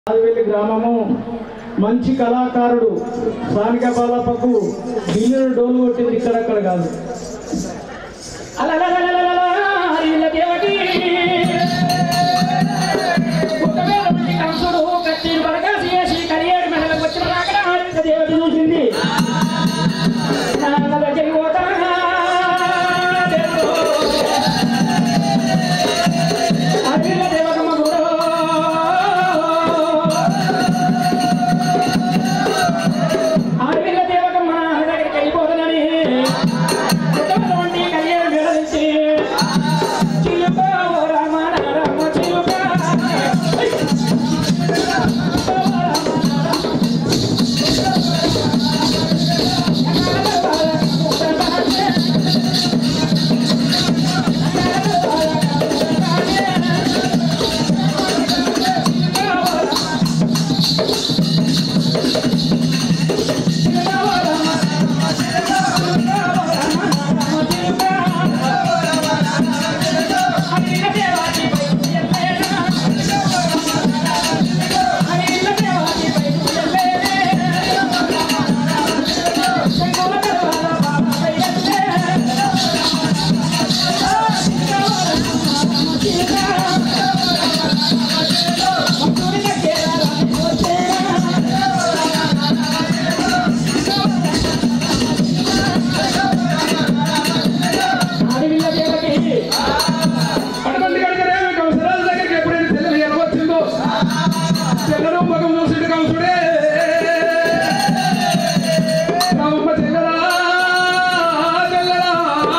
ఆదివెల్లి గ్రామము మంచి కళాకారుడు స్థానిక బాలపకు బిల్లును డోలు కొట్టింది ఇక్కడక్కడ కాదు అలలలలలలల, హరిల దేవకి. ఒకవేళ మంది కంసుడు కత్తిని బరకాసి వేసి కరియేడు మెడలకు వచ్చిన రాకడ హరిత దేవత చూసింది నా దగ్గరికి పోతా దేవుడు. హరిల దేవకమ్మ కూడా అడవిలో దేవకమ్మ దగ్గరికి వెళ్ళిపోతున్నాని ఉత్తమటువంటి కళ్యాణ వివరించి చిలుక ఓ రామ రామ చిలుక అడవిలో దేవకి పడమంది కనుకనే కంసరాజు దగ్గరికి ఎప్పుడైతే చెల్లెలు ఎలా వచ్చిందో చెల్లెలు మగం చూసిండు కంసుడే రామమ్మ చెల్లెలా చెల్లెలా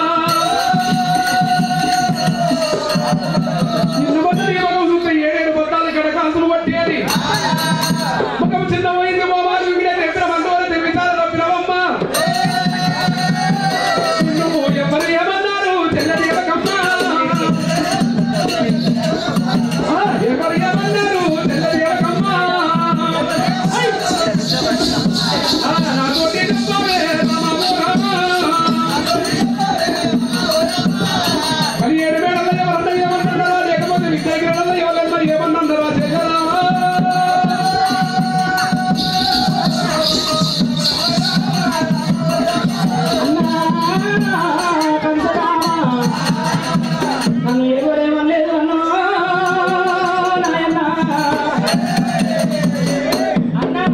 నిన్ను బట్టి నీ మగం చూస్తే ఏడేడు బొత్తాలు ఇక్కడ కాసులు పట్టి అని మగం చిన్న పోయింది మోమాలు విగిడే తెప్పిన మందోలు తెప్పించాలి తప్పినవమ్మ నిన్ను ఎవరు ఏమన్నారు చెల్లెలు ఏమకమ్మ ఎవరు ఏమన్నారు తెల్లదేవకమ్మ నాతోటి చెప్పవే రామ పదిహేడు మేడల్లో ఎవరన్నా ఏమన్నారా లేకపోతే విద్యాగ్రహాల్లో ఎవరన్నా ఏమన్నారా చెల్లరా నన్ను ఎవరేమనలేదు అన్నా నాయన అన్నా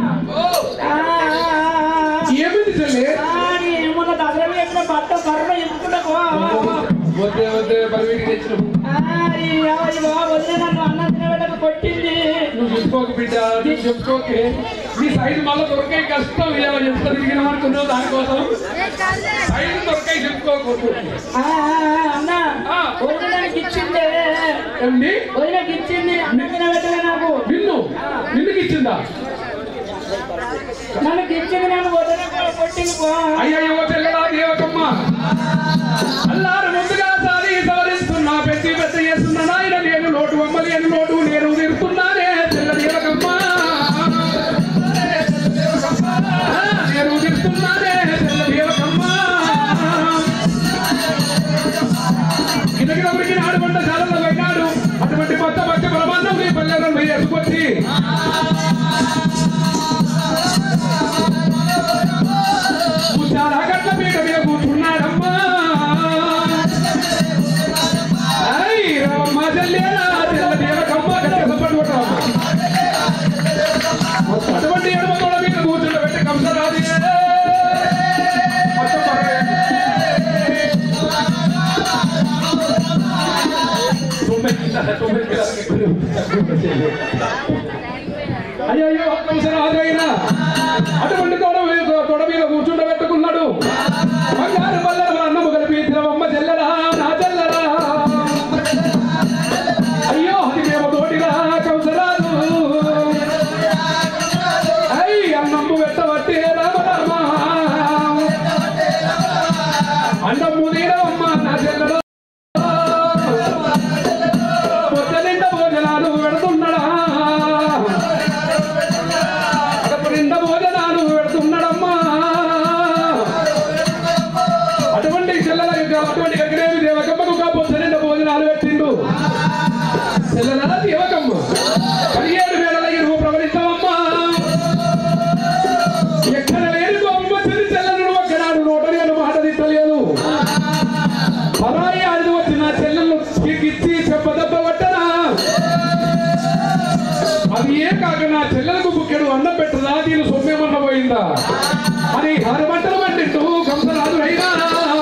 ఏమిటి చెల్లి కానీ మొన్న దసరా వేసిన బట్ట కర్ర ఎత్తుకుంటకు వద్దే వద్దే పరిమితి తెచ్చినావు వదిలే నన్ను అన్న తినబెట్టకు కొట్టింది నువ్వు చెప్పుకోకు బిడ్డ నువ్వు చెప్పుకోకే నీ సైడ్ మళ్ళీ దొరికే కష్టం ఇలా ఎంత తిరిగిన అనుకున్నావు దానికోసం సైడ్ దొరికే చెప్పుకోకు ఆ, అన్న ఆ. వదిలేదానికి ఇచ్చిందే ఏమండి వదిలేకి ఇచ్చింది అన్న తినబెట్టలే నాకు నిన్ను నిన్నుకి ఇచ్చిందా నన్ను ఇచ్చింది నేను వదిలే కొట్టింది పో. అయ్యయ్యో చెల్లెలా దేవకమ్మ అల్లారు ముందుగా సారి సవరిస్తున్నా పెట్టి పెద్ద చేస్తున్నా నాయన నేను లోటు అమ్మ నేను లోటు నేను తీరుతున్నానే చెల్ల దేవకమ్మ ఆ, నేను తీరుతున్నానే చెల్ల దేవకమ్మ కిందకి ఎవరికి నాడు పంట చాలలో పోయినాడు అటువంటి కొత్త భక్త ప్రబంధం మీ పల్లెలను వేసుకొచ్చి చాలా గట్ల పీట మీద కూర్చున్నాడమ్మా ఐ రామమ్మ చెల్లేరా తెల్ల దేవకమ్మ గట్టిగా సపోర్ట్ కొట్టాలమ్మా అటువంటి ఎడమ తోడ మీద కూర్చుండబెట్టి కంసరాజు మొత్తం పర్వాలేదు. తొమ్మిది తొమ్మిది అయ్యో కంసరాజైనా అటువంటి తోడ మీద తోడ మీద కూర్చుండబెట్టుకున్నాడు బంగారు బల్లర అన్నము కలిపి తినవమ్మ చెల్లరా నా చెల్లరా అయ్యో అది మేము తోటిరా కంసరాజు అయ్యి అన్నమ్ము పెట్టబట్టి రామ రామ అన్నమ్ము తీరవమ్మ నా చెల్లరా పొద్దు నిండా భోజనాలు పెడుతున్నాడా కడుపు నిండా భోజనాలు పెడుతున్నాడమ్మా అది ఏ కాక నా చెల్లెలకు బుక్కెడు అన్నం పెట్టదా దీని సొమ్మేమన్న పోయిందా అని హరమంటలు పండిట్టు కంసరాజు అయినా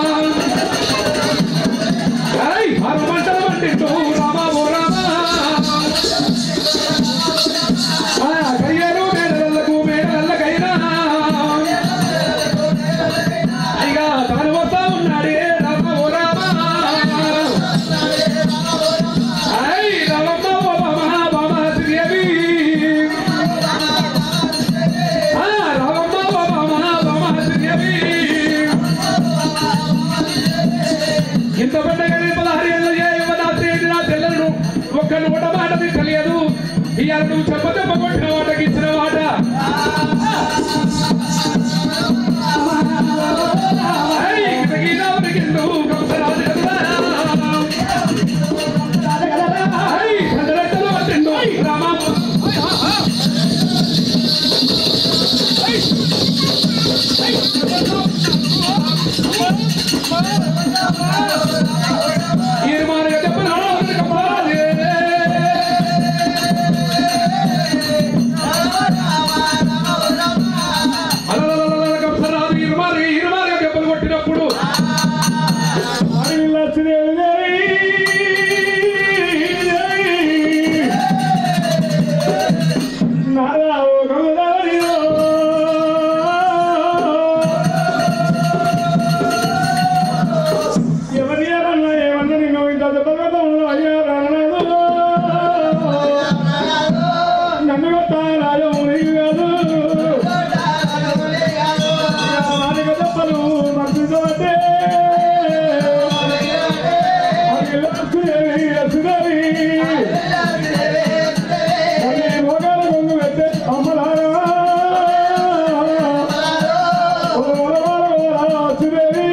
ఏయ్, హరమంటలు పండిట్టు రామా ఓ రామా ఆ, కయ్యలు మేడలకు మేడలకైనా ఇక తాను వస్తా ఉన్నాడే రామ ఓ రామ ఐ రమమ్మ ఓ బామ బామ శ్రీదేవి ఆ, రమమ్మ ఓ బామ బామ శ్రీదేవి ఇంత పండగని పదహారు ఏళ్ళ చేయవనా చేసిన తెల్లను ఒక్క నూట మాట తెలియదు ఇవాళ నువ్వు చెప్ప చెప్ప కొట్టిన వాటకి ఇచ్చిన మాట ఐ, గిటగిలా ఉరికిండు కంసరాజు కదా. ఐ, కండరెట్టలు పట్టిండు రామ. ఈరుమారుగా చెప్పను, కంసరాజే. అలలలలల కంసరాజు ఇరుమారు ఇరుమారుగా దెబ్బలు కొట్టినప్పుడు అడవి లక్ష్మీదేవి దేవి. నారా ఓ గంగదారిలో. ఎవరి ఏమన్నా ఏమన్నా నిన్ను ఇంత దెబ్బగతంలో అయ్యా రానాడు నన్ను కొట్టారాయో నీకు కాదు వారికి దెబ్బలు మర్చిపోతే అది లక్ష్మీదేవి లక్ష్మీదేవి అది మొగలు గొంగు పెట్టే అమ్మలారా ఓ వరవర లక్ష్మీదేవి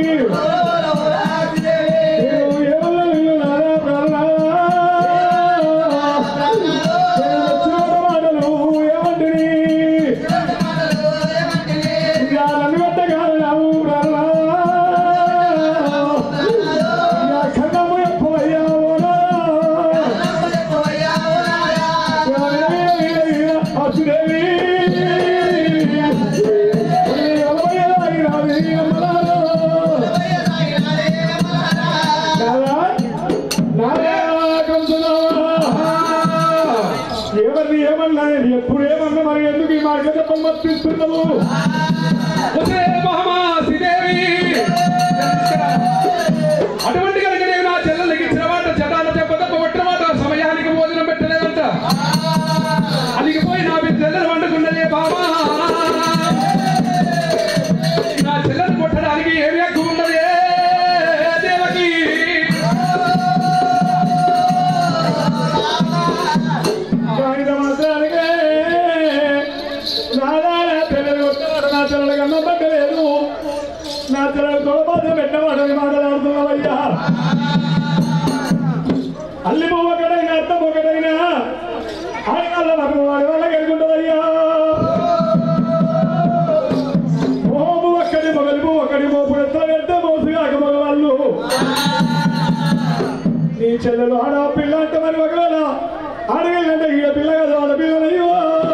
నేను ఎవరు నిన్ను నారా ప్రాణాలా? నేను వచ్చిన మాటలు ఏమంటిని ఇక నన్ను కొట్టగలవు ప్రాణాలా? ఇక కన్నము ఎక్కువయ్యావునా? ఎవరిని ఏమన్నా ఎప్పుడు ఏమన్నా మరి ఎందుకు ఈ మాట చెప్పం మర్పిస్తున్నావు ఒసే మహమా శ్రీదేవి అటువంటి కనుక నేను నా చెల్లెలకి ఇచ్చిన మాట జటాల చెప్పద కొట్టిన మాట సమయానికి భోజనం పెట్టలేదంట అలిగిపోయి నా మీ చెల్లెలు వండుకున్నదే బాబా నా చెల్లెలు కొట్టడానికి ఏమి ఎక్కువ ఉన్నదే దేవకి కాగిత మాత్రానికే నాదా నా పిల్లలు కొట్టవాడు నా పిల్లలకి అన్నం పెట్టలేదు నా పిల్లలు తొడబాధ పెట్టవాడని మాట్లాడుతున్నావయ్యా అల్లి పువ్వు ఒకటైనా అర్థం ఒకటైనా ఆడవాళ్ళ నాకు వాడి వల్ల గెలుకుంటుందయ్యా మోపు ఒక్కడి మొగలి ఒకటి మోపు ఎట్లా పెడితే మోసు కాక మగవాళ్ళు నీ చెల్లెలు ఆడ పిల్ల అంటే మరి ఒకవేళ ఆడపిల్లంటే ఈడ పిల్ల కాదు ఆడపిల్లనయ్యో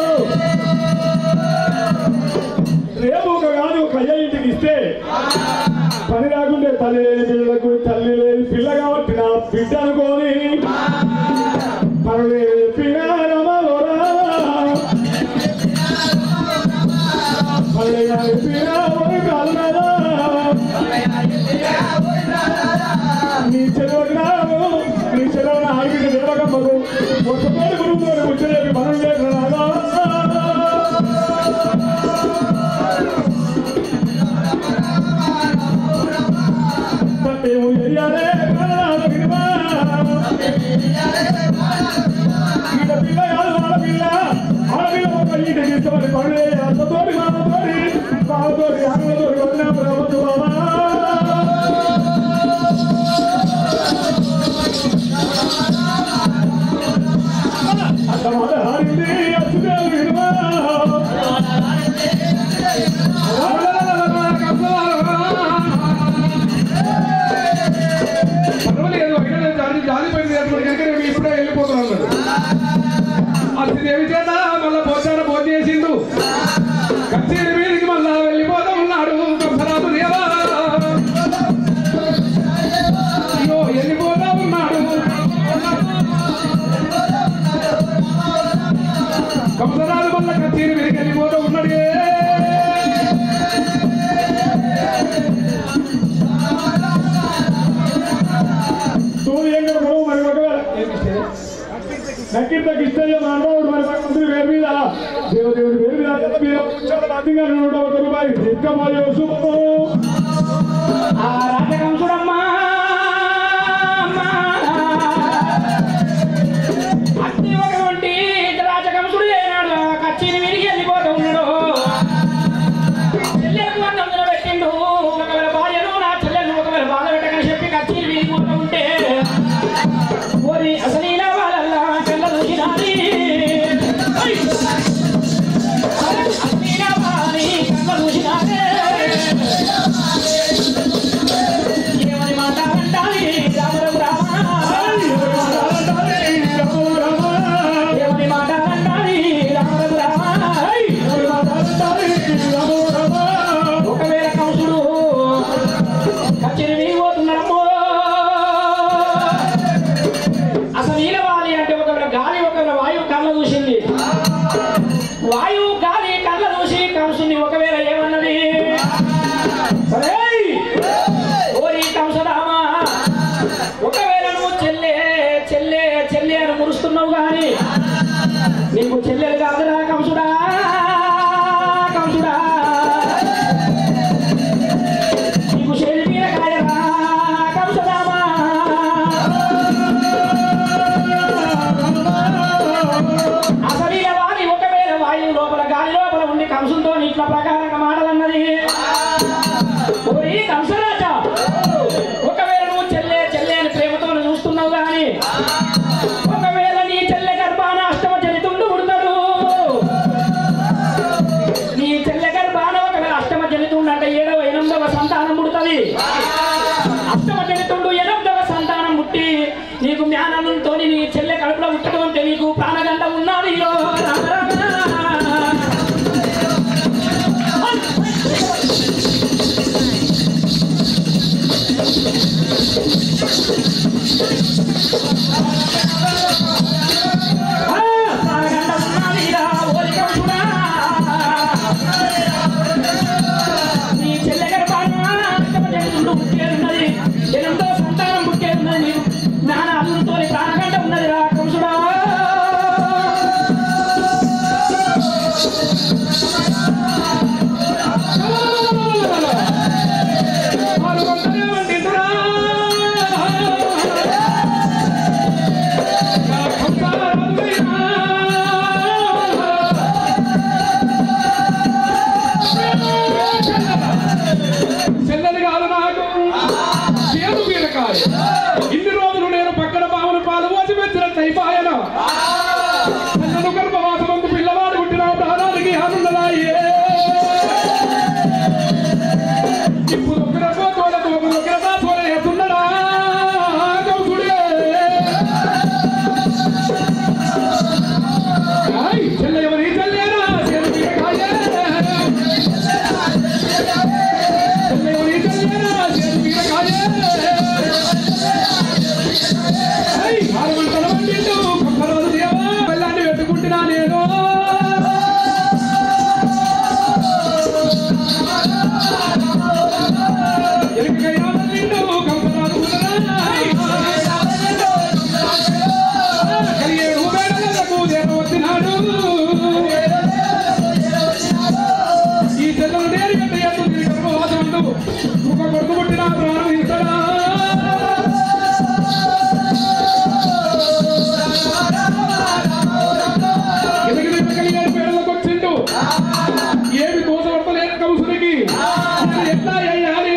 రేపు ఒక కాదు ఒక అయ్య ఇంటికి ఇస్తే పని రాకుంటే తల్లి లేని పిల్లలకు తల్లి లేని పిల్ల కాబట్టి నా బిడ్డ అనుకోని పనులు చెప్పినా రమలోరా పనులు చెప్పినా ఓ కాలనారా నీ చెలవకు నీ చెలవన ఆడికి దేవకమ్మకు ఒక్కపాటి గురువు ముచ్చలేపి మనం చేసినాగా సత్యము చెయ్యాలే ప్రాణాల విలువ. ఈడ పిల్ల కాదు ఆడపిల్ల ఆడపిల్ల ఒక ఈట తీసుకొని పనులే అత్తతోటి మామతోటి బావతోటి అన్నతోటి వదిన ప్రభుత్వ బాబా అత్తమాట హారింది అచ్చుదేవి విలువ. పర్వాలేదు అయినా నేను జారి జారిపోయింది అటువంటి కనుక నేను ఇప్పుడే వెళ్ళిపోతున్నాను అన్నది. ఆ శ్రీదేవి చే ఉన్నాడు కచేరి మీదకి మళ్ళా వెళ్ళిపోతా ఉన్నాడు కంసరాజు దేవా అయ్యో వెళ్ళిపోతా ఉన్నాడు కంసరాజు వల్ల కచేరి మీదకి వెళ్ళిపోతా ఉన్నాడు సూర్యంగా పొడవు మరి ఒకవేళ నక్కింత కిష్టయ్య మానవుడు మరి మంత్రి పేరు మీద దేవదేవుడి పేరు మీద మీరు కూర్చోవడం అధిగా నూట ఒక రూపాయలు ఎక్కమోయో శుభము ఆ రాజకంసుడమ్మా అట్టి ఒకటి రాజకంసుడు ఏనాడు కచ్చిని విరిగి వెళ్ళిపోతూ ఉన్నాడు చెల్లెలకు అన్నం పెట్టిండు ఒకవేళ భార్యను నా చెల్లెలను ఒకవేళ బాధ పెట్టకని చెప్పి కచ్చిని విరిగిపోతూ ఉంటే ఓరి అసలు ఇలా వాళ్ళల్లా కళ్ళ చూసినాది అసలు ఇలా వాళ్ళని కళ్ళ చూసినాదే ఏమని మాట్లాడాలి రామరం రామ ఏమని మాట్లాడాలి రామరం రామ ఒకవేళ కంసుడు కచ్చిని పోతున్నాడమ్మో అసలు నీలవాలి అంటే ఒకవేళ గాలి ఒకవేళ వాయువు కళ్ళ చూసింది వాయువు గాలి కళ్ళ చూసి కంసుని ఒకవేళ ఏమన్నది ఒరేయ్! ఓరి కంసరామా ఒకవేళ నువ్వు చెల్లె చెల్లె చెల్లె అని మురుస్తున్నావు కానీ నీకు చెల్లెలు కాదురా కంసుడా కంసుడా నీకు చెల్లి మీద కాయరా కంసరామా అసలు ఈ వారి ఒకవేళ వాయువు లోపల గాలి లోపల ఉండి కంసుతో ఇట్ల ప్రకారంగా మాటలన్నది ఓరి కంసరాజ ఒకవేళ నువ్వు చెల్లె చెల్లె అని ప్రేమతో చూస్తున్నావు కానీ ఒకవేళ నీ చెల్లె గర్భాన అష్టమ జనితుండు పుడతాడు నీ చెల్లె గర్భాన ఒకవేళ అష్టమ జనితుండు అంటే ఏడవ ఎనిమిదవ సంతానం పుడుతుంది అష్టమ జనితుండు ఎనిమిదవ సంతానం పుట్టి నీకు జ్ఞానంతో నీ చెల్లె కడుపులో పుట్టడం అంటే నీకు ప్రాణగంట ఉన్నది రో రామ రామ. ఆ, ప్రాణగంట ఉన్నది రా ఓరి కంసుడా. నీ చెల్లె గర్భాన అష్టమ జనితుండు పుట్టేరున్నది ఎనిమిదో సంతానం పుట్టేరున్నది నీకు జ్ఞాన అల్లుతో ప్రాణగంట ఉన్నది రా కంసుడా వారు కొందరే వండితురా. నా కంసారాజువైనా. చెల్లెలు కాదు నాకు చేదు బీరకాయ ఇన్ని రోజులు నేను పక్కన పాములు పాలు పోసి పెట్టినట్టు అయిపోయాన చెల్లెలు గర్భవాసమందు పిల్లవాడు పుట్టిన ప్రాణానికి ఆనందలాయే ఇప్పుడు ఒకరికో తోడకు ఒకరికో తోడ ఎత్తున్నడా గౌసుడే ఆయ్ చెల్లె ఎవరి చెల్లెనా చేదు బీరకాయ చెల్లె ఎవరి చెల్లెనా చేదు బీరకాయ ఆయ్ ఆరు గంటల వంటిండు కంపరాలు దేవా బెల్లాన్ని పెట్టుకుంటున్నా నేను ఎరుకైనా వంటిండు కంపరాలు ఉన్నదా? కలిగేడు వేళలకు దేవ వచ్చినాడు ఈ చెల్లెలు నేరు గంట ఎత్తు తిరిగి గర్భవాసముందు ఒక కొడుకు పుట్టిన ప్రాణం ఇస్తాడా ఎదుగు కలిగేడు వేళలకు వచ్చిండు ఏమి దోషపడతలేదు కంసుడికి నేను ఎట్లా అయ్యాలి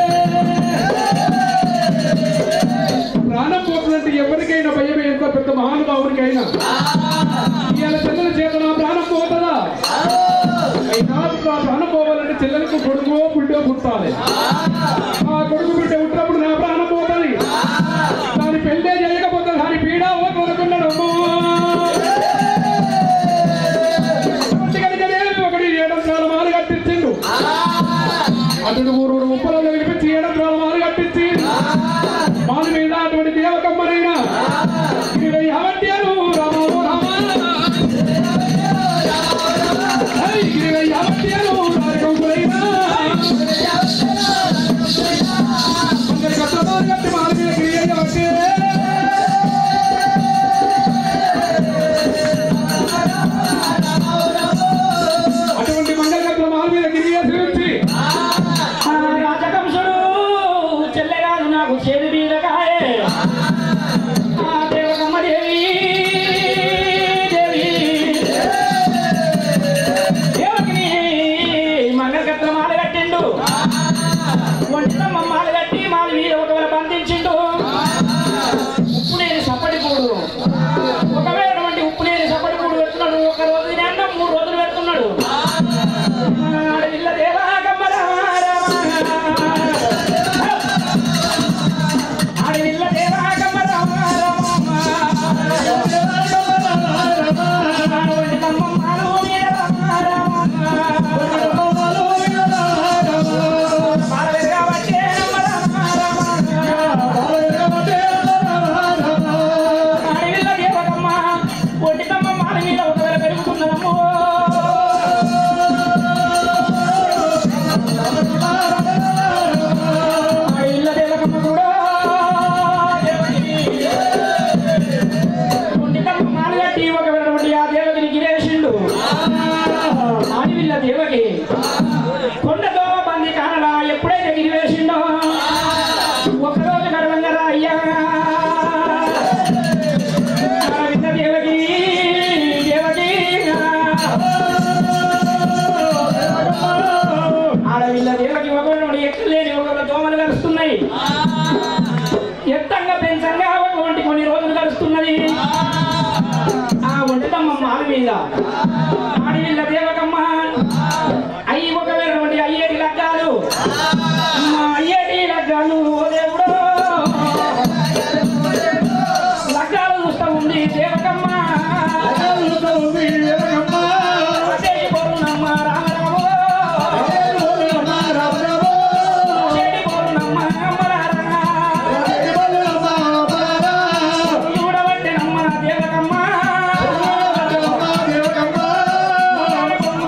ప్రాణం పోతుందంటే ఎవరికైనా భయమే ఎంత పెద్ద మహానుభావునికైనా ఇవాళ చెల్లెల చేత నా ప్రాణం పోతుందా అయినా నా ప్రాణం పోవాలంటే చెల్లెలకు కొడుకో బిడ్డో పుట్టాలి ఆ కొడుకు బిడ్డ పుట్టినప్పుడు నా ప్రాణం పోతుంది దాని పెళ్ళే చేయకపోతే దాని పీడ ఓ కొడుకున్నాడు కనుకనే అన్నాడు ఆడపిల్ల దేవా కమ్మరా ఆడపిల్ల దేవా కమ్మరా ఆడపిల్ల దేవకమ్మ ఒంటికమ్మ మాల మీద ఒకవేళ పెరుగుతున్నదమ్మో ఆడపిల్ల దేవకమ్మ కూడా దేవకి ఒంటికమ్మ మాల కట్టి ఒకవేళ ఒకటి ఆ దేవకిని గిరేసిండు ఆడపిల్ల దేవకి కొండతో బంది కానడా ఎప్పుడైతే గిరివేసిండో ఒకరోజు గడవంగరా అయ్యా ఆడపిల్ల దేవకి దేవకి ఆడపిల్ల దేవకి ఒకరు ఎక్కలేని ఒకరు దోమలు కలుస్తున్నాయి ఎత్తంగా పెంచంగా ఒక ఒంటి కొన్ని రోజులు కలుస్తున్నది ఆ ఒంటితమ్మ మాల మీద ఆడపిల్ల దేవకమ్మ అయ్యి ఒకవేళ ఒకటి అయ్యేటి లగ్గాలు మా అయ్యేటి లగ్గాలు ఓ దేవుడో లగ్గాలు చూస్తా ఉంది దేవకమ్మ అదేటి బోరునమ్మ రామరామో అదేటి బోరునమ్మ అమ్మరారమ్మ. చూడబట్టినమ్మ దేవకమ్మ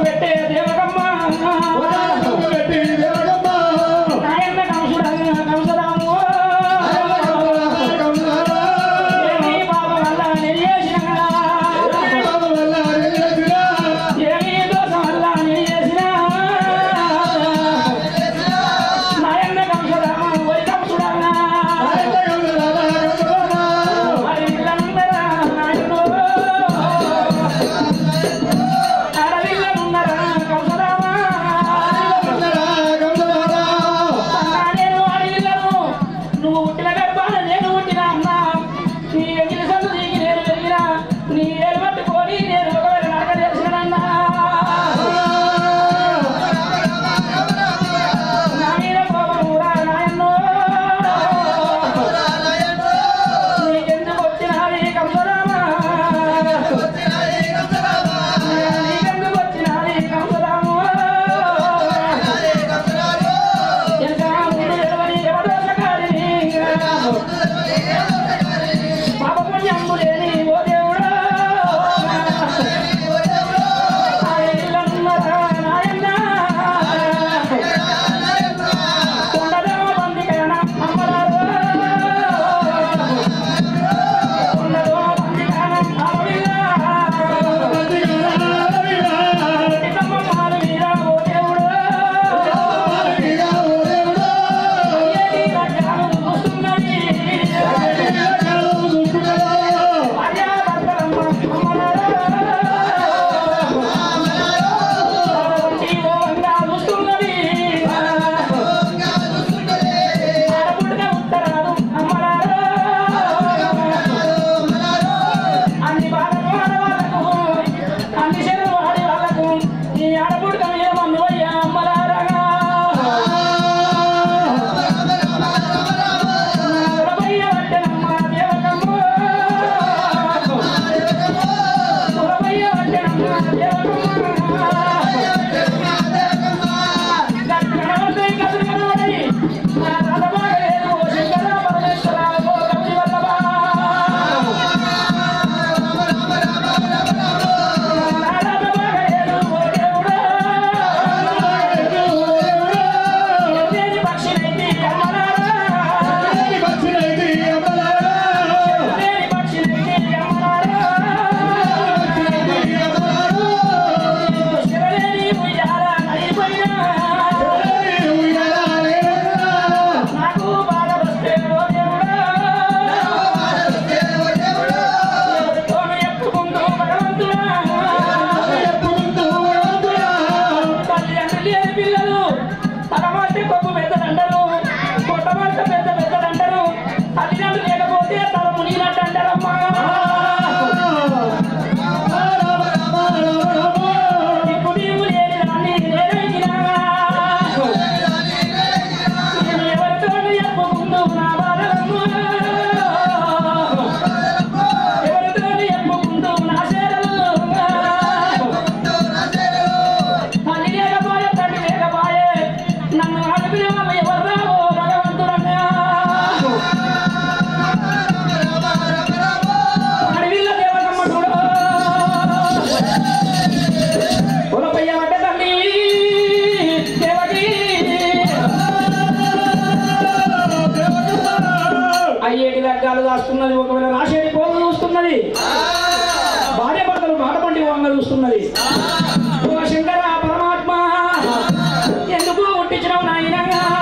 చూస్తున్నది ఒకవేళ రాసేటి పోగు చూస్తున్నది భార్య భర్తలు మాట పండి వంగ చూస్తున్నది ఓ శంకర పరమాత్మ ఎందుకు పుట్టించినావు నాయన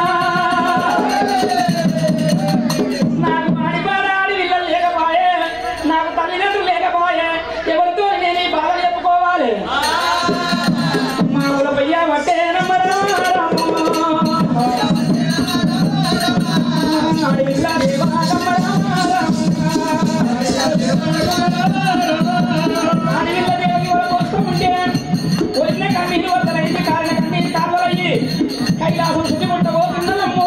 నాకు ఆడిపాడాడి వీళ్ళు లేకపోయే నాకు తల్లిదండ్రులు లేకపోయే ఎవరితో నేను ఈ బాధ చెప్పుకోవాలి మా ఊళ్ళ పయ్యా పట్టే కైలాసం చుట్టుముట్టబోతుందమ్మో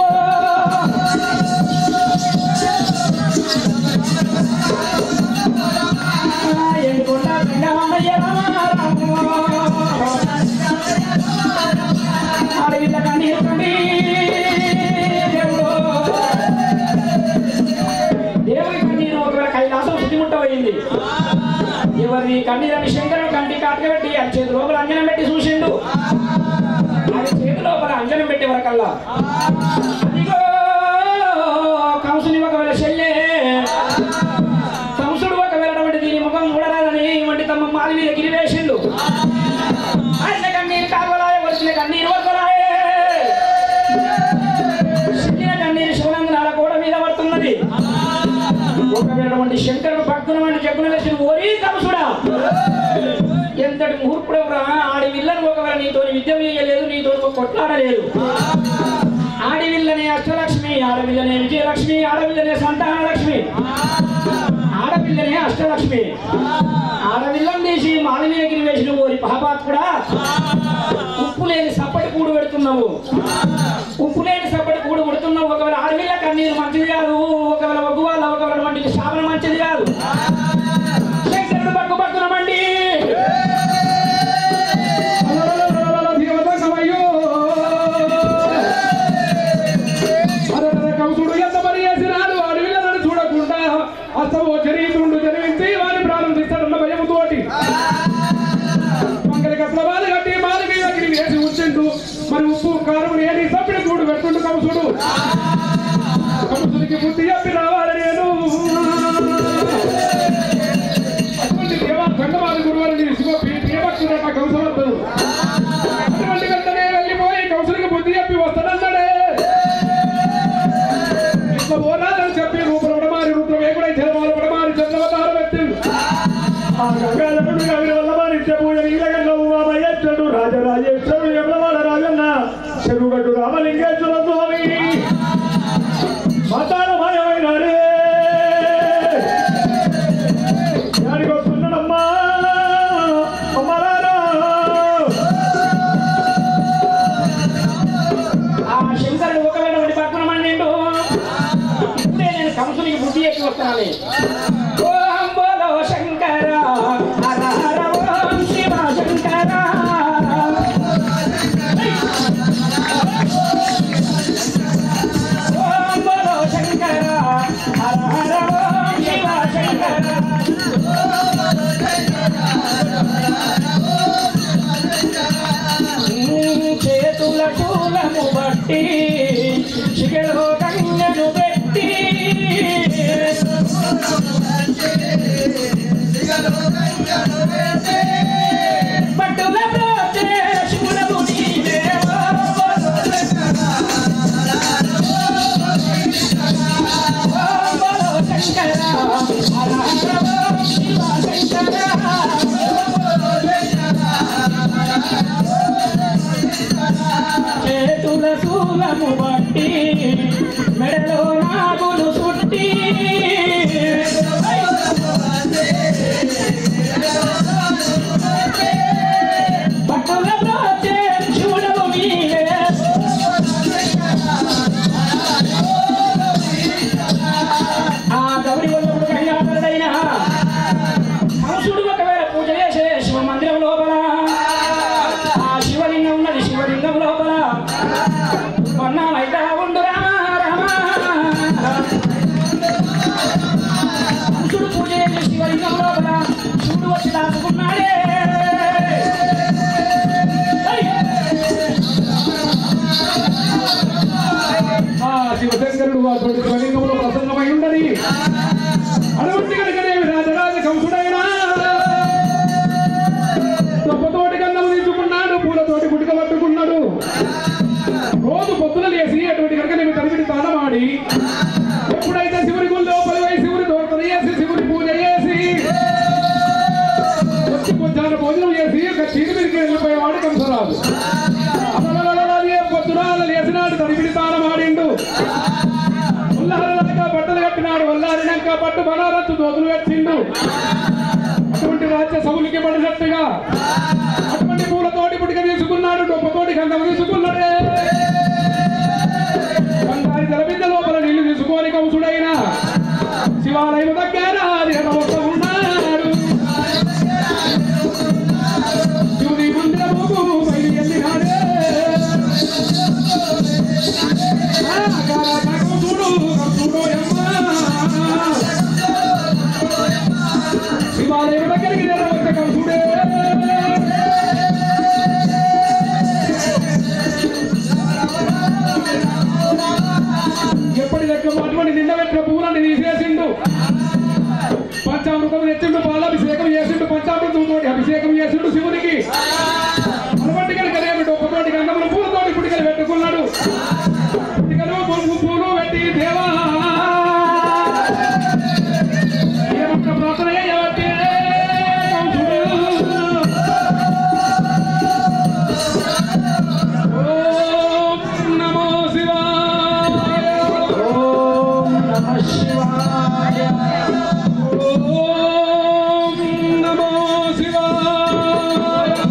ఎండుకొండ రంగమయ్య అడవిల కన్నీరు తండ్రి దేవుడు దేవుడి కన్నీరు ఒకవేళ కైలాసం చుట్టుముట్టబోయింది ఎవరి కన్నీరని శంకరుడు కంటి కాటకబెట్టి ఆ చేతి లోపల అంజనం పెట్టి చూసిండు ఆయన చేతి లోపల అంజనం పెట్టి వరకల్లా అదిగో కంసుని ఒకవేళ చెల్లె కంసుడు ఒకవేళ వంటి దీని ముఖం చూడరాదని వంటి తమ మాలి మీద గిరివేసిండు ఆయన కన్నీరు కాగలాయ వచ్చిన కన్నీరు వరకలాయే చిన్న కన్నీరు శివనందనాల కూడా మీద పడుతున్నది ఒకవేళ వంటి శంకరుడు భక్తులు వంటి జగ్గున వేసిన ఓరి కంసుడా ఎంతటి ముహూర్పుడు ఆడి విల్లను ఒకవేళ నీతో విద్య వేయలేదు నీతో కొట్లాడలేదు ఆడవిల్లనే అష్టలక్ష్మి ఆడవిల్లనే విజయలక్ష్మి ఆడవిల్లనే సంతాన లక్ష్మి ఆడపిల్లనే అష్టలక్ష్మి ఆడవిల్లం తీసి మాలినగిరి వేసిన ఓరి పాపాత్ముడా ఉప్పు లేని సప్పటి కూడు పెడుతున్నావు ఉప్పు లేని సప్పటి కూడు పెడుతున్నావు ఒకవేళ ఆడవిల్ల కన్నీరు మంచిది కాదు ఒకవేళ ఒగ్గు వాళ్ళ ఒకవేళ వంటికి శాపన మంచిది కాదు శంకరుడు పక్కు పక్కున మండి దిగవతకమయ్యో. అరరర కంసుడు ఎంత పని చేసినాడు అడవిలో నన్ను చూడకుండా అస్తమో చరీతుండు జరిగించి వారిని ప్రారంభిస్తాడన్న భయముతోటి మంగళ కట్ల కట్టి మాలి మీద గిరి వేసి ఉంచిండు మరి ఉప్పు కారం ఏది సభ్యుడు కూడు పెడుతుండు కంసుడు కంసుడికి బుద్ధి చెప్పి రావాలి నేను అటువంటి దేవా గంగమాది గురువారిని శివ ప్రియభక్తుడట కంసవర్ధను అటువంటి వెంటనే వెళ్ళిపోయి కౌసలికి బుద్ధి చెప్పి వస్తానన్నాడే ఇట్లా పోరాదని చెప్పి రూపం పడమారి రూపం వేగుడై చదవాలి పడమారి చంద్రవతారం ఎత్తిండు ఆ గంగాధరుడు కవి వల్లమానిత్య పూజ నీలగంగ ఉమామయ్యేశ్వరుడు రాజరాజేశ్వరుడు యమలవాడ రాజన్న చెరుగడ్డు రామలింగేశ్వర స్వామి మతారమయమైనాడే దానికి వస్తున్నాడమ్మా అమ్మలారా ఆ శంకరుడు ఒకవేళ ఒకటి పక్కన మండిండు ఇప్పుడే నేను కంసునికి బుద్ధి ఎక్కి వస్తున్నాను ఓం బోలో శంకర హర హర ఓం శివ శంకర ఓం బోలో శంకర హర హర ఓం శివ శంకర చేతుల పూలము బట్టి శిఖలో గంగను పెట్టి పట్టుల ప్రోతే శివుడము నీవే ఓ బలో శంకర హర హర ఓం శివ శంకర చేతుల శూలము బట్టి మెడలో నాగులు సుట్టి పట్టుల బ్రోచే శివుడము మీరే ఆ గౌరి వల్లప్పుడు కళ్యాణుడైన కంసుడు ఒకవేళ పూజ చేసే శివ మందిరం లోపల ఆ శివలింగం ఉన్నది శివలింగం లోపల కొన్నాళ్ళైతే ఉండు రామ రామ కంసుడు పూజ చేసే శివలింగం లోపల శివుడు వచ్చి దాచుకున్నాడే ఏయ్! ఆ శివశంకరుడు అటువంటి స్వలింగంలో ప్రసన్నమై ఉండని వెళ్ళిపోయేవాడు కంసరాజు అసలు పొద్దునాల లేచినాడు తడిపిడి తానం ఆడిండు ఉల్లారలాగా బట్టలు కట్టినాడు ఉల్లారినాక పట్టు బనారత్తు దోతులు పెట్టిండు అటువంటి రాజ్య సభులకి పడినట్టుగా అటువంటి పూలతోటి పుడిక తీసుకున్నాడు డొప్పతోటి గంధం తీసుకున్నాడే బంగారి తెలబింద లోపల నీళ్లు తీసుకొని కంసుడైన శివాలయం దగ్గర దేవత ఉన్నాడు శివుని మందిరముకు బయలుదేరినాడే ఆ కారాట కంసుడు కంసుడు యమ్మ శివాలయం దగ్గరికి దేవత కంసుడే ఎప్పటి లెక్క అటువంటి నిండబెట్టిన పువ్వులని తీసేసిండు పంచామృతం తెచ్చిండు పాలాభిషేకం చేసిండు పంచామృతంతో అభిషేకం చేసిండు శివునికి అలవాటి కనుక రేపు డొప్పతోటి గంధములు పూలతోటి పుడికలు పెట్టుకున్నాడు పుడికలు పొలుపు పూలు పెట్టి దేవా ఏమక్క ప్రార్థన చేయబట్టే ఓం నమో శివాయ ఓం నమ శివాయ ఓం నమో శివాయ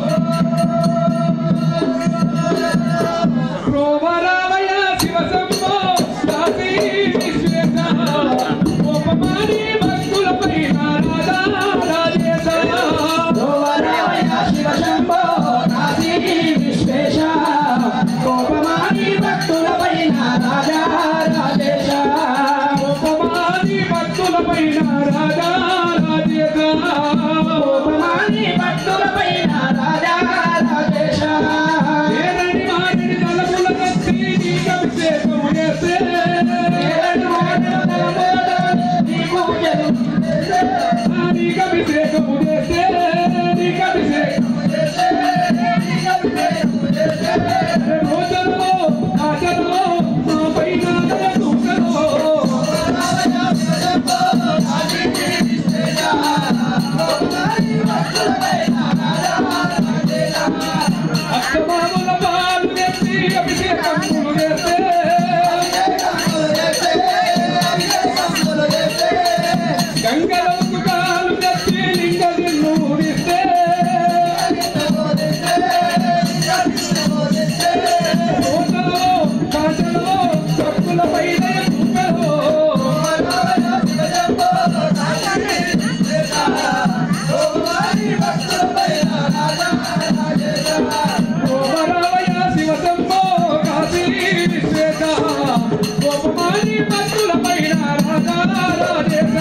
ప్రోవరామయ శివ శంభో కాశీ విశ్వేశ గోపమాని భక్తులపై రాధా రాజేశ గోవరాయ శివ శంభో కాశీ విశ్వేశ కోపమాని భక్తులపైన రాజా రాజేశ గోపమాని భక్తులపై రాధా రాజేశ కోపమాని భక్తులపైన రాజా రాజేశ ఏరని మారని తలపుల కత్తి నీకు అభిషేకము చేస్తే ఏడు మాటల తలమోదలు నీ పూజలు నీకు అభిషేకము చేస్తే నీకు అభిషేకము రోజులో ఆచరలో మా పైన దూకలో అష్టమాముల పాలు ఎత్తి అభిషేకము చేస్తే గంగలకు కాలు తెచ్చి లింగ దిన్నూరిస్తే రోజులో ఆచరలో భక్తుల పైన దూకలో గోపరామయ శివ శంభో కాశీ విశ్వేశ గోపమాని భక్తుల పైన రాజా రాజేశ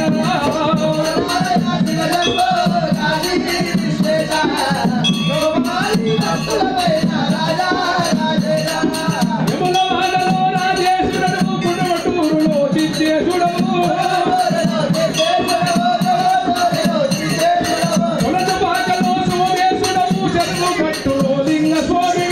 యముల వాడలో రాజేశ్వరుడు పునమటూరులో చిత్తేశుడవు కొలత పాకలో సోమేశుడవు చెట్టు కట్టులో లింగ స్వామి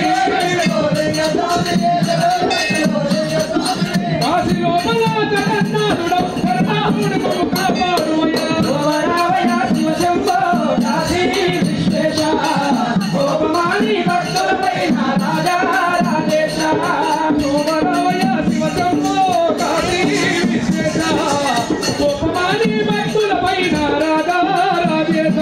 కాశీ లోపల జగన్నాథుడవు కరుణాహుడుకు కాపాడుమయ్యా గోవరాయ శివ శంభో కాశీ విశ్వేశ కోపమాని భక్తులపైన రాజా రాజేశ గోవరామయ శివ శంభో కాశీ విశ్వేశ గోపమాని భక్తుల పైన రాధా రాజేశ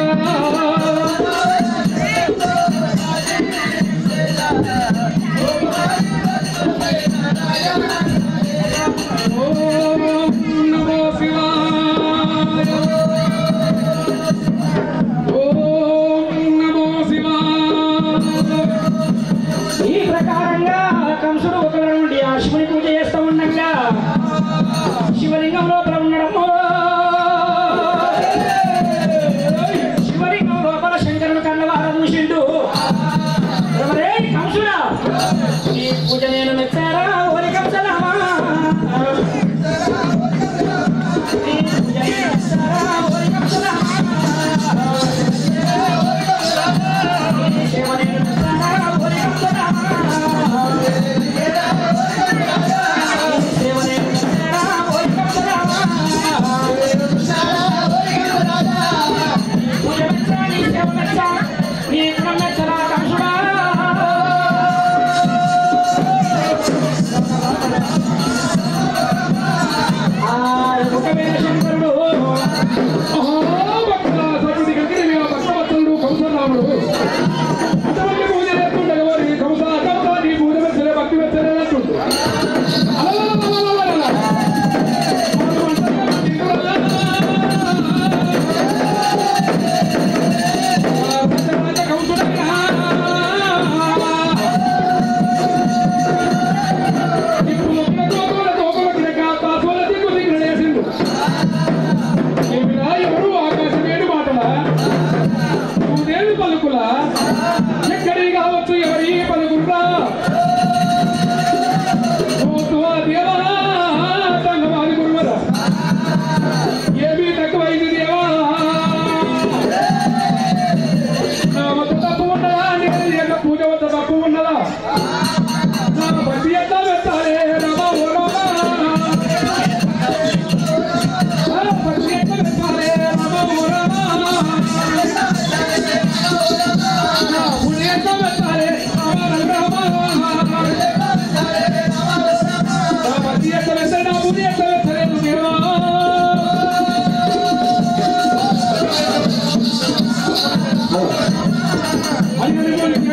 ఓం నమో శివాయ ఓం నమో శివాయ ఈ ప్రకారంగా కంసుడు ఒకరి నుండి ఆ శివుని పూజ చేస్తూ ఉండగా శివలింగం లోపల ఉండడము శివలింగం లోపల శంకరుడు కన్నవారం చూసిండు ఎవరే కంసుడా ఈ పూజ నేను మెచ్చారా ఓరి కంసలామా ఈ పూజ నేను మెచ్చారా ఓరి కంసలామా ఈ సేవ నేను మెచ్చారా ఓరి కంసలామా పూజ మెచ్చా నీ సేవ మెచ్చా నీ గుణం మెచ్చరా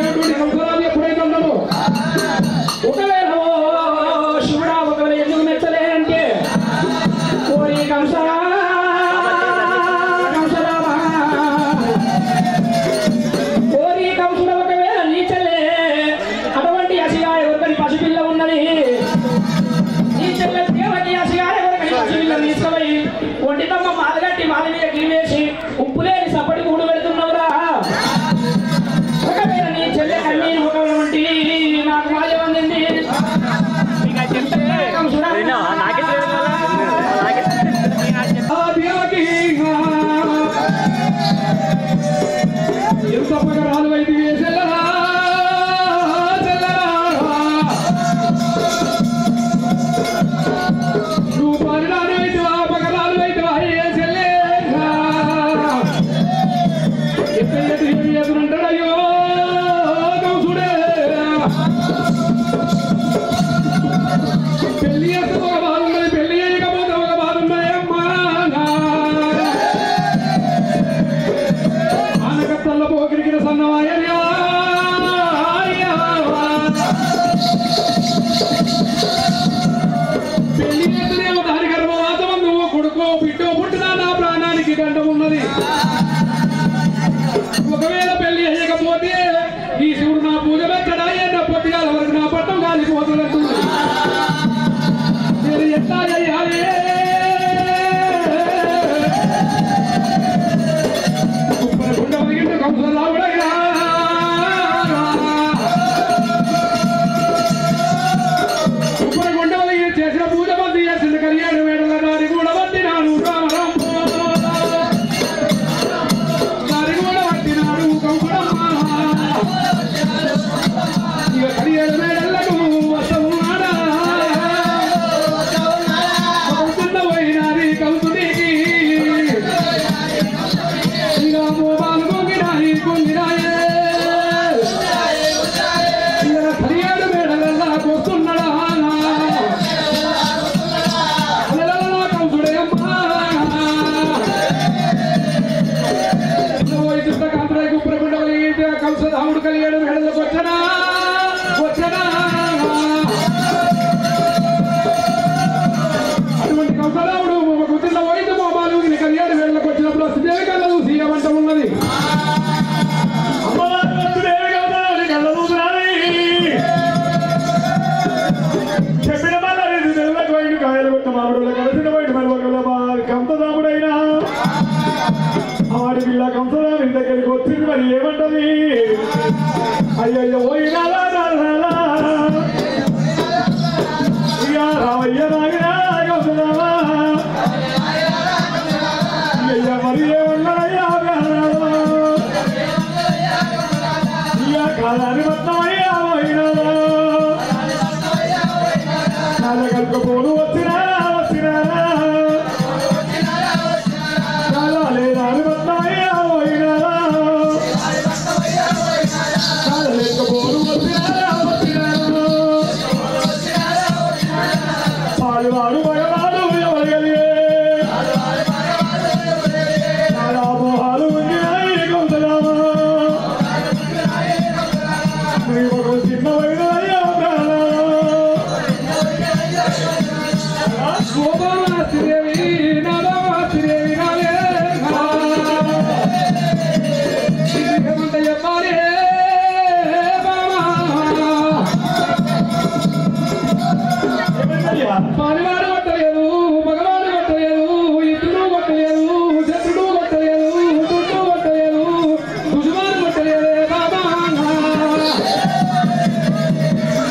అయినటువంటి కంసరాజు ఎప్పుడైతే ఉన్నాడో ఒకవేళ ఓ శివుడా ఒకవేళ ఎందుకు మెచ్చలేనంటే ఓరి కంసరా కంసరామా ఓరి కంసుడ ఒకవేళ నీ చెల్లె అటువంటి అసిగా ఎవరికని పసిపిల్ల ఉన్నది నీ చెల్లె దేవకి అసిగా ఎవరికని పసిపిల్ల తీసుకుపోయి ఒంటితమ్మ మాలగట్టి మాల మీద గిరివేసి ఉప్పు లేని సప్పటి కూడు పెడుతున్నావురా ఒకవేళ నీ చెల్లె కన్నీరు ముఖం వంటి నాకు మాయ అందింది కంసుడా ఎంత పగరాలు అయితే చెల్లరా చెల్లరా నువ్వు పరిణాలు అయితే పగరాలు అయితే ఏ చెల్లేరా ఎంత ఎదురు ఎదురుంటాడయ్యో కంసుడే పెళ్లి చేస్తే ఒక బాధ ఉన్నది పెళ్లి చేయకపోతే ఒక బాధ ఉన్నాయమ్మా ఆనకత్తల్ల పోకిరికిన సన్నవాయర్యా పెళ్లి చేస్తేనేమో దాని గర్భవాతం నువ్వు కొడుకో బిడ్డో పుట్టినా నా ప్రాణానికి గండం ఉన్నది ఒకవేళ పెళ్లి చేయకపోతే ఈ శివుడు నా పూజ పెట్టడా నా పొద్దుగాల వరకు నా పట్టం కాలిపోతున్నట్టుంది నేను ఎట్లా చేయాలి కుప్పల గుండ ఒదిగిండు కంసుల రావుడయ్యా. కుప్పల గుండ ఒదిగి చేసిన పూజ మంది చేసిన కళ్యాణ వేడల దారి కూడా పట్టినాను రామరామ దారి కూడా పట్టినాడు కంసుడమ్మ ఇక కడియాల మేడలకు వస్తున్నాడా కౌతున్న పోయినారి కౌతునికి ఇక మోబాలు కొంగిరాయి కొంగిరాయే ఇక కడియాల మేడలల్లా వస్తున్నాడా అలలలా కౌతుడే అమ్మా పోయి చుట్ట కాంతరాయి కుప్పరగుండ కంస దాముడు కలిగాడు మేడలకు వచ్చనా వచ్చనా అటువంటి కంసరాముడు ఒక గుర్తిలో పోయింది మోబాలు కళ్యాణ వేళ్ళకు వచ్చినప్పుడు వస్తే కళ్ళ చూసి ఏమంట ఉన్నది అమ్మవారు వస్తుదేవి కదా అని కళ్ళ చూసినాని. చెప్పిన మాట అనేది తెల్లకు పోయిండు, కాయలు కొట్టిన మామిడుల కలిసిన పోయిండు, మరి ఒకళ్ళ బా- కంసదాముడైనా ఆడి పిల్ల కంసదామి దగ్గరికి వచ్చింది మరి ఏమంటది అయ్యయ్యో పోయినాలా నాలా ఇక రామయ్య నాగినా కంసదామా అయ్యయ్య మరి ఏమన్నారయ్యా గానాలా? ఇక కాదని మొత్తమయ్యా పోయినాలా నాలుగల్కపోను వచ్చినారా వచ్చినారా చాలా లేదా అని మొత్తమయ్యా పోయినారా నాలుగల్కపోను వచ్చినారా వచ్చినారా పాలువాడు మగవాడు ఎవరు కలిగే చాలా మోహాలు ఉన్నాయి కొంతగామా ప్రేమకు చిన్నవైన అయ్యా ప్రాణా శోభామాశ్రేవి నలమాశ్రేవి నాలే ఏమంట చెప్పాలి బామా ఏమైందయ్యా? పనివాడు కొట్టలేదు మగవాడు కొట్టలేదు ఇతరుడు కొట్టలేదు శత్రుడు కొట్టలేదు దుడ్డు కొట్టలేదు దుజుమాను కొట్టలేదే బాబా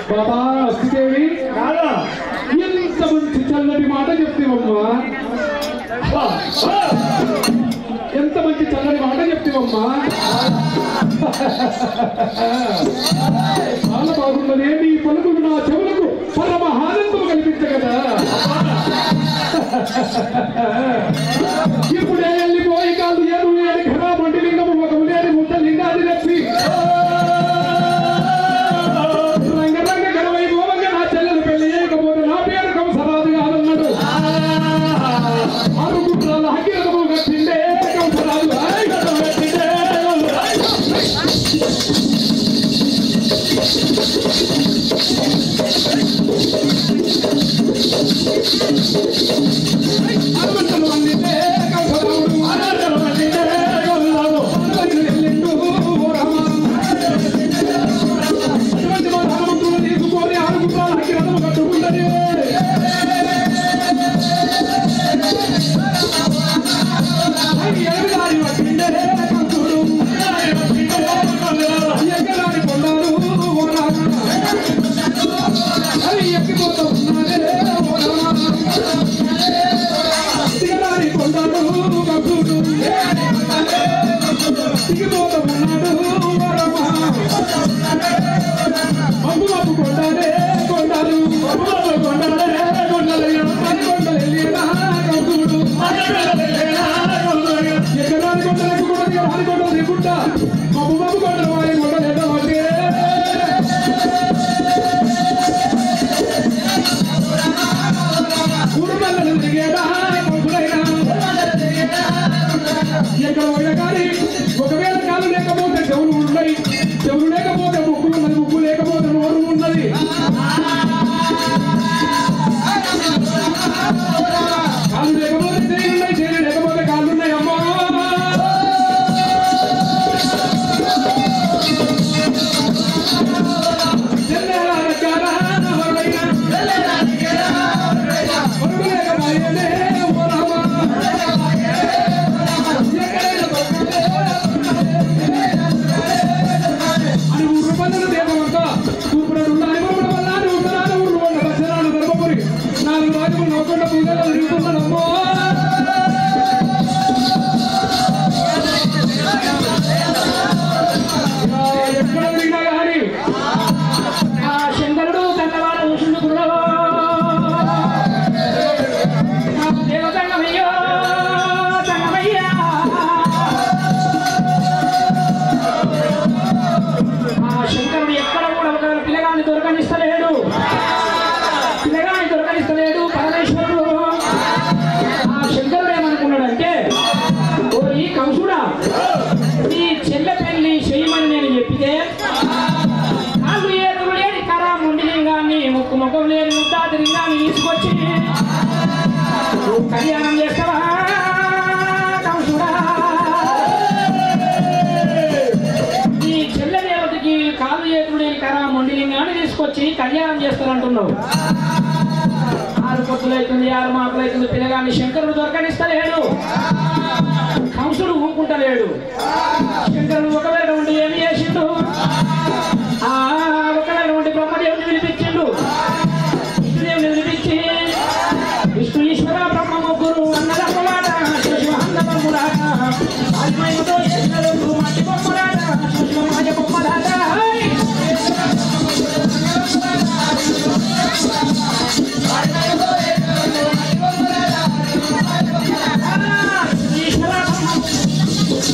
బాబా అస్తిదేవి కాదా ఎంత మంచి చల్లటి మాట చెప్తేవమ్మా ఆ, ఆ. ఎంత మంచి చల్లటి మాట చెప్తేవమ్మా చాలా బాగున్నది నీ పలుకులు నా చెవులకు పరమ ఆనందం కల్పించగదా ఇప్పుడే వెళ్ళిపోయి కాదు ఏడు లేని ఘనా మండి లింగము ఒక లేని ముద్ద లింగాది రెప్పి రంగ రంగ గడవై గోవంగ నా చెల్లెలు పెళ్లి చేయకపోతే నా పేరు కంసరాజు కాదన్నాడు ఆరు గుట్రాల హక్కిరకము కట్టిండే కంసరాజు ఆయ్ కట్టిండే అరవత్తలు వండితే కంసరావుడు అనాథలు వండితే గొల్లలు. అరవత్తలు ఎల్లెండు ఓ రామ అటువంటి మా ధనవంతులు తీసుకొని ఆరు గుట్రాల హక్కిరకము కట్టుకుంటది అది ఎడగాలి పట్టిండే కంసుడు ఎక్కడాని కొండాలు ఓ రామ అది ఎక్కిపోతూ ఉన్నదే ఓ రామ దిగడాని కొండాలు కంసుడు దిగిపోతూ ఉన్నాడు ఓ రామ మబ్బు మబ్బు కొండాలే కొండాలు గొల్లలు కొండలే గొల్లలయ్య. అది కొండలు వెళ్ళినా కంసుడు అడగలలేనా గొల్లలు. ఎక్కడాని కొండలకు కూడా దిగడాని కొండలు దిగుంటా మబ్బు మబ్బు కొండలు వారి కొండలు ఎట్టమంటే కుటుంబాలను తిరిగేదా కంసుడైనా ఎక్కడ పోయినా కానీ ఒకవేళ కాలు లేకపోతే చెవులు ఉన్నాయి చెవులు లేకపోతే ముక్కు ఉన్నది ముక్కు లేకపోతే నోరు ఉన్నది కాళ్ళు లేకపోతే చేయి ఉన్నాయి చేయి లేకపోతే కాళ్ళు ఉన్నాయి అమ్మా చెల్లెలా రకాలా ఎవరైనా వరుడు లేక భార్యనే ఓ రామా. అని ఊరు పనులు దేవమంత ఇప్పుడు ఉండాలి మన వల్ల ఉండాలి ఊరు వంద దర్శనాలు ధర్మపురి నాలుగు రాజులు నవ్వకుండా పూజలు తిరుగుతున్నాడమ్మో ఎక్కడ తిరిగినా కానీ ఆ శంకరుడు కన్నవాడు ఊసుండుకుడు దేవతంగమయ్యో తంగమయ్యా ఆ శంకరుడు ఎక్కడ కూడా ఒక పిల్లగాన్ని దొరకనిస్తలేడు పిల్లగాన్ని దొరకనిస్తలేడు పరమేశ్వరుడు ఆ శంకరుడు ఏమనుకున్నాడంటే ఓ ఈ కంసుడా ఈ చెల్లె పెళ్లి చేయమని నేను చెప్పితే కాళ్ళు ఏనుగు లేని కరా ముండి లింగాన్ని ముక్కు ముఖం లేని ముద్దాది లింగాన్ని తీసుకొచ్చి నువ్వు కళ్యాణం చేస్తావా కంసుడా ఈ చెల్లె దేవతకి కాళ్ళు ఏనుగు లేని కరా ముండి లింగాన్ని తీసుకొచ్చి కళ్యాణం చేస్తానంటున్నావు ఆరు పొత్తులు అవుతుంది ఆరు మాకులు అవుతుంది పిల్లగాన్ని శంకరుడు దొరకనిస్తలేడు కంసుడు ఊపుకుంటలేడు శంకరుడు ఒకవేళ ఉండి ఏమి చేసిండు ఆ ఒకవేళ ఉండి బ్రహ్మదేవుని పిలిపించిండు విష్ణుదేవుని పిలిపించి విష్ణు ఈశ్వర బ్రహ్మ ముగ్గురు అన్నదమ్ములాట శిశు అన్నదమ్ములాట ఆత్మయుతో చేసినడు మట్టి బొమ్మలాట శిశు మాజ బొమ్మలాట ఈశ్వర బ్రహ్మ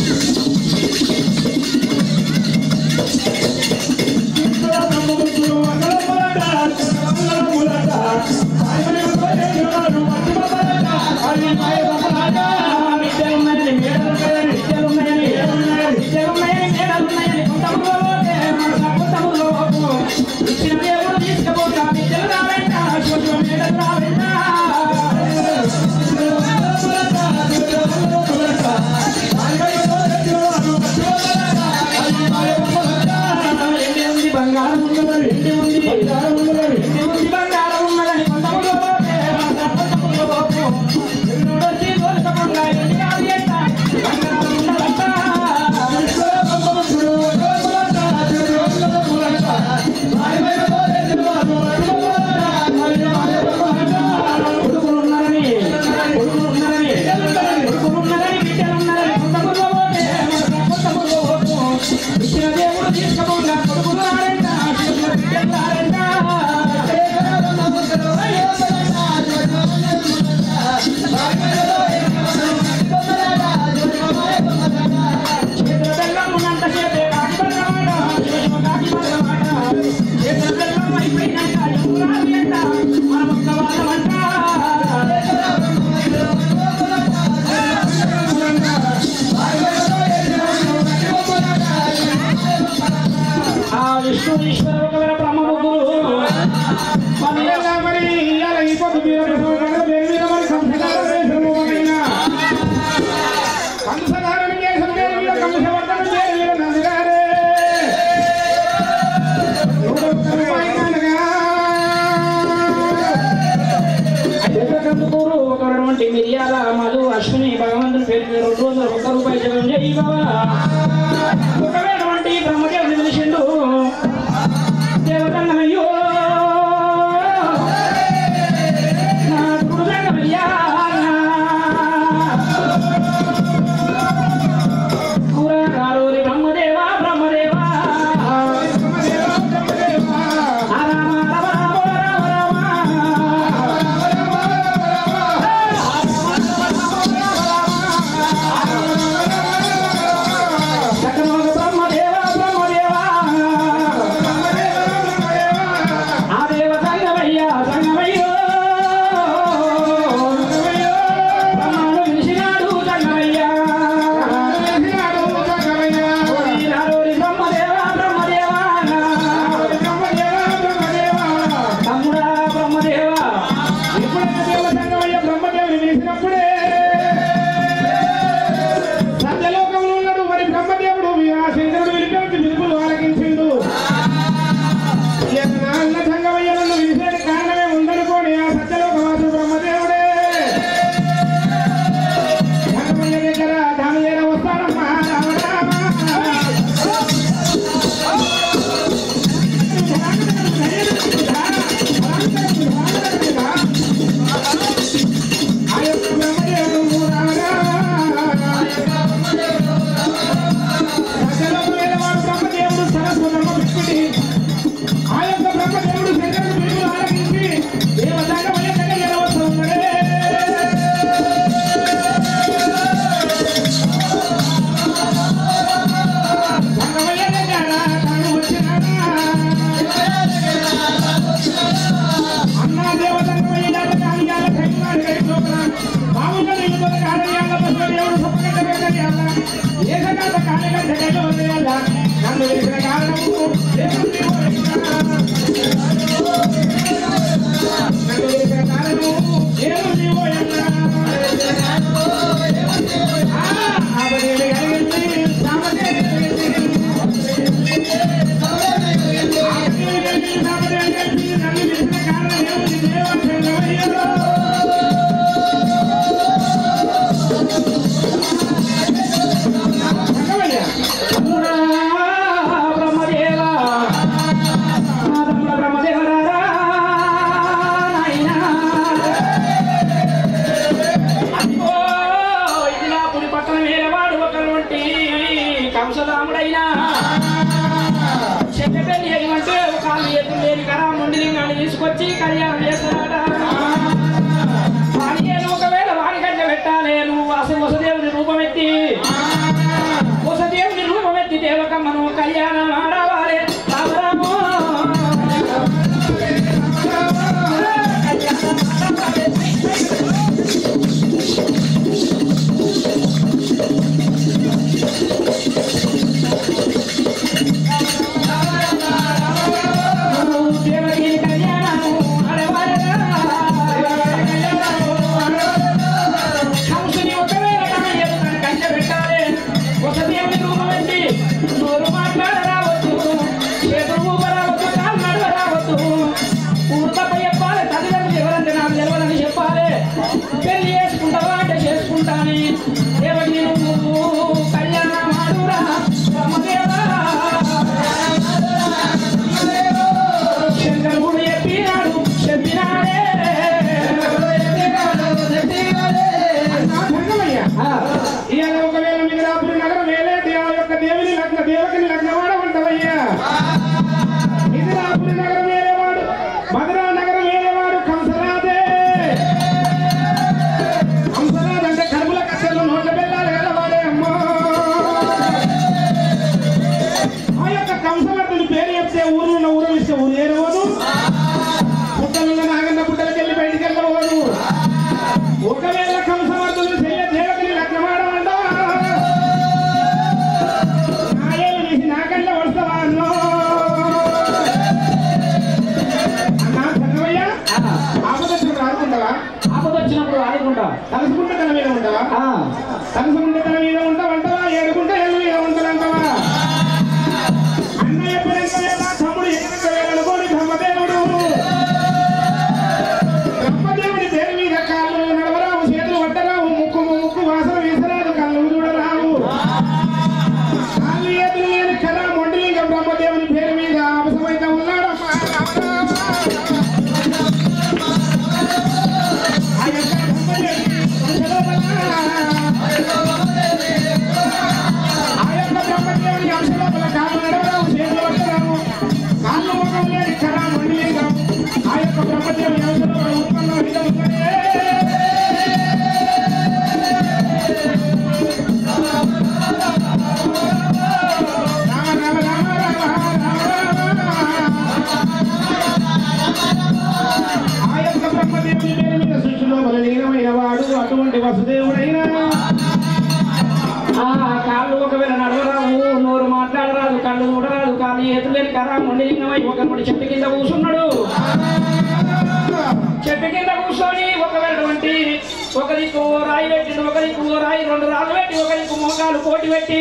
బంగారం ఉన్నదని ఎండి ఉంది బంగారం ఉన్నదని ఎండి ఉంది బంగారం ఉన్నదని కొంతములో ఎన్నోడొచ్చి దోషకుండా ఎండి కాదు ఎంత బంగారం ఉన్నదంట ఆ బ్రహ్మ ముగ్గురు మరి ఎలా మరి ఇవాళ ఈ పొద్దు మీద ప్రసవం దేని మీద మరి కంసకారం వేసము అయినా కంసకారం చేసిన దేని మీద కంసవర్ధనం దేని మీద నందిగారే ఎక్కకందుకూరు ఒకటువంటి మిరియాల మధు అశ్విని భగవంతుని పేరు మీద రెండు వందల ఒక్క రూపాయి జపం చేయి బాబా ఒకవేళటువంటి బ్రహ్మదేవుని పిలిచిండు దేవతన్నమయ్యో నా గురుదండమయ్యా కూరగారూరి బ్రహ్మదేవా బ్రహ్మదేవా ఆ రామ రామ రామ రామ చక్రవర్తి బ్రహ్మదేవా బ్రహ్మదేవా ఆ దేవ సంగమయ్యా సంగమయ్యో బ్రహ్మను పిలిచినాడు సంగమయ్యా ఓరి బ్రహ్మదేవా బ్రహ్మదేవా తమ్ముడా బ్రహ్మదేవా ఎప్పుడైనా దేవ సంగమయ్య బ్రహ్మదేవుని వేసినప్పుడే సత్యలోకంలో ఉన్నాడు మరి బ్రహ్మదేవుడు ఆ శంకరుడు విలిపించి పిలుపులు ఆలకించిండు ఇక నా అన్న సంగమయ్య నన్ను విలిచేది కారణమే ఉందనుకోని ఆ సత్యలోకవాసు బ్రహ్మదేవుడే సంగమయ్య దగ్గర దాని దగ్గర వస్తాడమ్మా రామ రామ. ఆ యొక్క బ్రహ్మదేవుడు రామ రామ. సకలమైనవాడు బ్రహ్మదేవుడు సరస్సు బ్రహ్మవిష్ణుడి. ఆ యొక్క బ్రహ్మదేవుడు శంకరుడు పిలుపులు ఆలకించి దేవతాంగమయ్య దగ్గర వస్తున్నాడే. సంగమయ్య దగ్గర తాను వచ్చినాడా? అన్నా దేవతంగమయ్య దగ్గర కాలియాల కైమాడు కైలోపల. బావుగా నిలుపుల కాలియాల పసుపదేవుడు సొప్పగడ్డ పెట్టేయాల. ఏకకాల కాలిగడ్డ కైలో వేయాల. నన్ను వేసిన కారణము దేవుని ఓరించిన. నన్ను వేసిన కారణము దేవుని ఓయన్న. ఆ, ఆపదేవి కలిగింది, సామదేవి కలిగింది. ఆపదేవి కలిగింది, సామదేవి కలిగింది. నన్ను వేసిన కారణం ఏముంది? దేవతంగమయ్యలో. సంగమయ్య తమ్ముడా బ్రహ్మదేవా నా తమ్ముడ బ్రహ్మదేవరారా నాయనా అదిగో ఇది నా పురి పట్టణ వేరేవాడు ఒకటువంటి కంసదాముడైనా చెక్కపెల్లి ఏమంటే కాళ్ళు ఎత్తు లేని కరా ముండిలింగాన్ని తీసుకొచ్చి కళ్యాణం చేస్తున్నాడా వాడికి ఒకవేళ వాడి కంటే పెట్టాలి నువ్వు అసలు వసుదేవుని రూపం ఎత్తి వసుదేవుని రూపం ఎత్తి దేవకమ్మను కళ్యాణం ఆడవాలి రామరామో దేవకి కళ్యాణము ఆడవాలరా కంసుని ఒకవేళ తన ఎదుట కంచె పెట్టాలి ఒక దేవుని రూపం ఎత్తి నోరు మాట్లాడరా సరసముంటే తన మీద ఉంటావంటవా ఏడుకుంటే ఎల్లు మీద ఉంటానంటవా అన్నయ్య పెరంక వేళ తమ్ముడు ఎక్కడికి వేలనుకోని బ్రహ్మదేవుడు బ్రహ్మదేవుడి పేరు మీద కాళ్ళు నడవరావు చేతులు వడ్డరావు ముక్కు ముక్కు వాసన వీసరాదు కళ్ళు చూడరావు కాళ్ళు ఏతులు లేని కర్ర మొండిలింగ బ్రహ్మదేవుని పేరు మీద అవసరమైతే ఉన్నాడమ్మా ఆ యొక్క బ్రహ్మదేవుని వంశలోపల ఆ యొక్క బ్రహ్మదేవుని అంశలోపల కాళ్ళు నడవరావు చేతులు వడ్డరావు కాళ్ళు ముఖం లేని కర్ర మొండిలింగం ఆ యొక్క బ్రహ్మదేవుని అంశలోపల ఉత్పన్నం ఇది ఉన్నదే రామ రామ రామ రామ ఆ యొక్క బ్రహ్మదేవుని పేరు మీద సృష్టిలో బలలీనమైన వాడు అటువంటి వసుదేవుడైన ఆ కాళ్ళు ఒకవేళ నడవరాదు నోరు మాట్లాడరాదు కళ్ళు చూడరాదు కాళ్ళు ఎత్తులేని కర్ర మొండిలింగమై ఒకటి చెట్టు కింద కూర్చున్నాడు చెట్టు కింద కూర్చొని ఒకవేళ వంటి ఒక దిక్కు ఓ రాయి పెట్టిండు ఒక దిక్కు ఓ రాయి రెండు రాళ్ళు పెట్టి ఒక దిక్కు మోకాలు పోటీ పెట్టి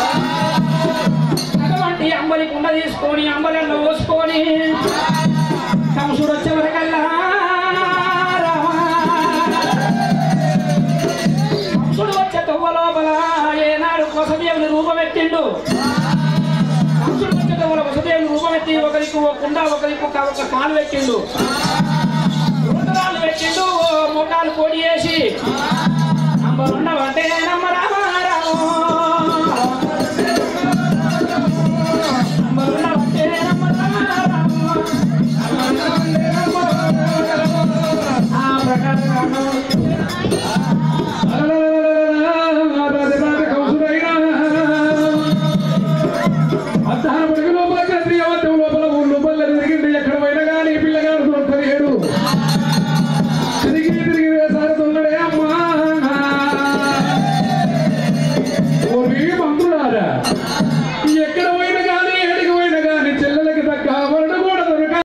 అటువంటి అంబలి కుండ తీసుకొని అంబలిలో పోసుకొని కంసుడు వచ్చే వరకల్లా రామా. కంసుడు వచ్చే తొవ్వ లోపల ఏనాడు వసదేవుని రూపమెత్తిండు కంసుడు వచ్చే తొవ్వల వసదేవుని రూపమెత్తి ఒకరికి ఒక కుండ ఒకరికి ఒక ఒక కాలు పెట్టిండు రెండు రాళ్ళు పెట్టిండు ఓ మోకాలు పొడి వేసి అంబలుండవంటే నమ్మ రామ